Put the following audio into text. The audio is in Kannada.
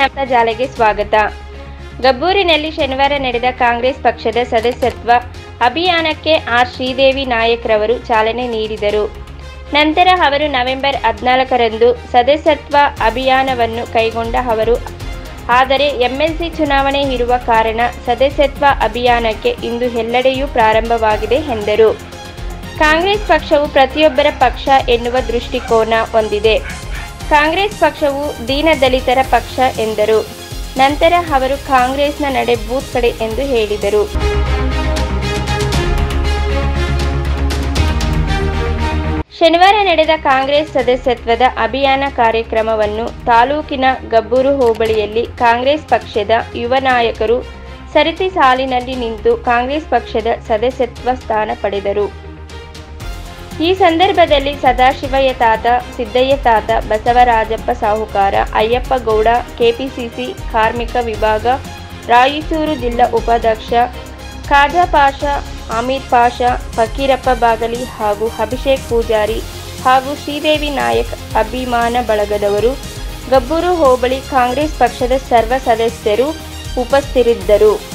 ವಾರ್ತಾ ಜಾಲೆಗೆ ಸ್ವಾಗತ ಗಬ್ಬೂರಿನಲ್ಲಿ ಶನಿವಾರ ನಡೆದ ಕಾಂಗ್ರೆಸ್ ಪಕ್ಷದ ಸದಸ್ಯತ್ವ ಅಭಿಯಾನಕ್ಕೆ ಆರ್ ಶ್ರೀದೇವಿ ನಾಯಕ್ರವರು ಚಾಲನೆ ನೀಡಿದರು ನಂತರ ಅವರು ನವೆಂಬರ್ ಹದಿನಾಲ್ಕರಂದು ಸದಸ್ಯತ್ವ ಅಭಿಯಾನವನ್ನು ಕೈಗೊಂಡ ಅವರು ಆದರೆ ಎಂಎಲ್ಸಿ ಚುನಾವಣೆ ಇರುವ ಕಾರಣ ಸದಸ್ಯತ್ವ ಅಭಿಯಾನಕ್ಕೆ ಇಂದು ಎಲ್ಲೆಡೆಯೂ ಪ್ರಾರಂಭವಾಗಿದೆ ಎಂದರು ಕಾಂಗ್ರೆಸ್ ಪಕ್ಷವು ಪ್ರತಿಯೊಬ್ಬರ ಪಕ್ಷ ಎನ್ನುವ ದೃಷ್ಟಿಕೋನ ಹೊಂದಿದೆ ಕಾಂಗ್ರೆಸ್ ಪಕ್ಷವು ದೀನದಲಿತರ ಪಕ್ಷ ಎಂದರು ನಂತರ ಅವರು ಕಾಂಗ್ರೆಸ್ನ ನಡೆ ಬೂತ್ ಕಡೆ ಎಂದು ಹೇಳಿದರು ಶನಿವಾರ ನಡೆದ ಕಾಂಗ್ರೆಸ್ ಸದಸ್ಯತ್ವದ ಅಭಿಯಾನ ಕಾರ್ಯಕ್ರಮವನ್ನು ತಾಲೂಕಿನ ಗಬ್ಬೂರು ಹೋಬಳಿಯಲ್ಲಿ ಕಾಂಗ್ರೆಸ್ ಪಕ್ಷದ ಯುವ ನಾಯಕರು ಸರತಿ ಸಾಲಿನಲ್ಲಿ ನಿಂತು ಕಾಂಗ್ರೆಸ್ ಪಕ್ಷದ ಸದಸ್ಯತ್ವ ಸ್ಥಾನ ಪಡೆದರು ಈ ಸಂದರ್ಭದಲ್ಲಿ ಸದಾಶಿವಯ್ಯ ತಾತ ಸಿದ್ದಯ್ಯ ತಾತ ಬಸವರಾಜಪ್ಪ ಸಾಹುಕಾರ ಅಯ್ಯಪ್ಪ ಗೌಡ ಕೆಪಿಸಿಸಿ ಕಾರ್ಮಿಕ ವಿಭಾಗ ರಾಯಚೂರು ಜಿಲ್ಲಾ ಉಪಾಧ್ಯಕ್ಷ ಖಾಜಾ ಪಾಷಾ ಅಮೀರ್ ಪಾಷಾ ಫಕೀರಪ್ಪ ಬಾಗಲಿ ಹಾಗೂ ಅಭಿಷೇಕ್ ಪೂಜಾರಿ ಹಾಗೂ ಶ್ರೀದೇವಿ ನಾಯಕ್ ಅಭಿಮಾನ ಬಳಗದವರು ಗಬ್ಬೂರು ಹೋಬಳಿ ಕಾಂಗ್ರೆಸ್ ಪಕ್ಷದ ಸರ್ವ ಸದಸ್ಯರು ಉಪಸ್ಥಿತರಿದ್ದರು